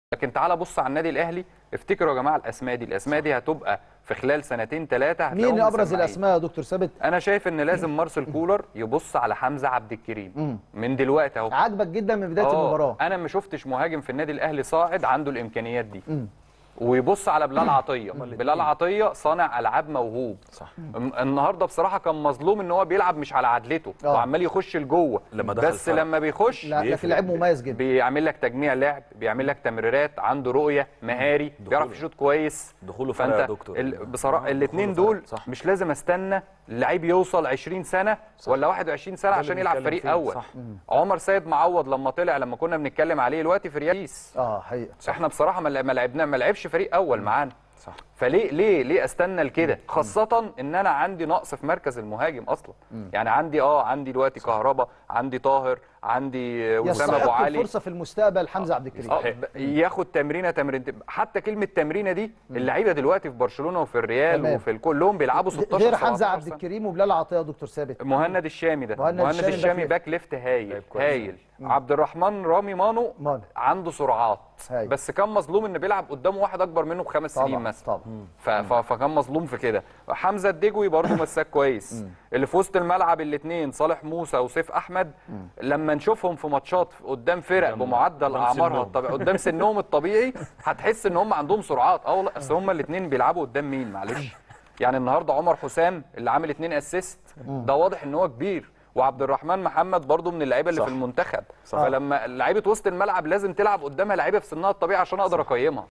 لكن تعالى بص على النادي الاهلي افتكروا يا جماعه الاسماء دي الاسماء دي هتبقى في خلال سنتين ثلاثه مين ابرز الاسماء يا دكتور ثابت انا شايف ان لازم مارسيل كولر يبص على حمزه عبد الكريم من دلوقتي اهو عاجبك جدا من بدايه آه، المباراه انا ما شفتش مهاجم في النادي الاهلي صاعد عنده الامكانيات دي ويبص على بلال عطيه بلال عطيه صانع العاب موهوب صح. م- النهارده بصراحه كان مظلوم ان هو بيلعب مش على عدلته آه. وعمال يخش لجوه لما دخل بس فرق. لما بيخش لا لكن بيفرق. لعيب مميز جدا بيعمل لك تجميع لعب بيعمل لك تمريرات عنده رؤيه مهاري بيعرف يشوط كويس دخوله فرق يا فانت دكتور. ال- بصراحه آه، الاثنين دخوله دول فرق. صح. مش لازم استنى اللعيب يوصل 20 سنه ولا 21 سنه اللي عشان يلعب بنتكلم فريق فيه، اول صح. عمر سيد معوض لما طلع لما كنا بنتكلم عليه دلوقتي في ريال بيس اه حقيقه احنا بصراحه ما ما لعبنا ما لعبش فريق اول معانا صح فليه ليه ليه استنى لكده خاصه ان انا عندي نقص في مركز المهاجم اصلا يعني عندي اه عندي دلوقتي كهربا عندي طاهر عندي وسام ابو يستحق علي الفرصه في المستقبل حمزه عبد الكريم اه ب- ياخد تمرينه تمرين حتى كلمه تمرينه دي اللعيبه دلوقتي في برشلونه وفي الريال تمام. وفي ال- كلهم بيلعبوا 16 غير حمزه 17 عبد سنة. الكريم وبلال عطيه يا دكتور ثابت مهند الشامي ده مهند مهند, الشامي الشامي باك باك ليفت هايل لعيب كويس. هايل عبد الرحمن رامي مانو مانو. عنده سرعات هايل. بس كان مظلوم ان بيلعب قدامه واحد اكبر منه بخمس سنين طبعا مثلا طبعا ف- ف- فكان مظلوم في كده حمزه الدجوي برضه مساك كويس اللي في وسط الملعب الاثنين صالح موسى وسيف احمد لما نشوفهم في ماتشات قدام فرق قدام- بمعدل قدام اعمارها سنهم. الطبيعي قدام سنهم الطبيعي هتحس ان هم عندهم سرعات اه والله اصل هم الاثنين بيلعبوا قدام مين معلش يعني النهارده عمر حسام اللي عامل اثنين اسيست ده واضح ان هو كبير وعبد الرحمن محمد برضه من اللعيبه اللي صح. في المنتخب صح. فلما لعيبه وسط الملعب لازم تلعب قدامها لعيبه في سنها الطبيعي عشان اقدر اقيمها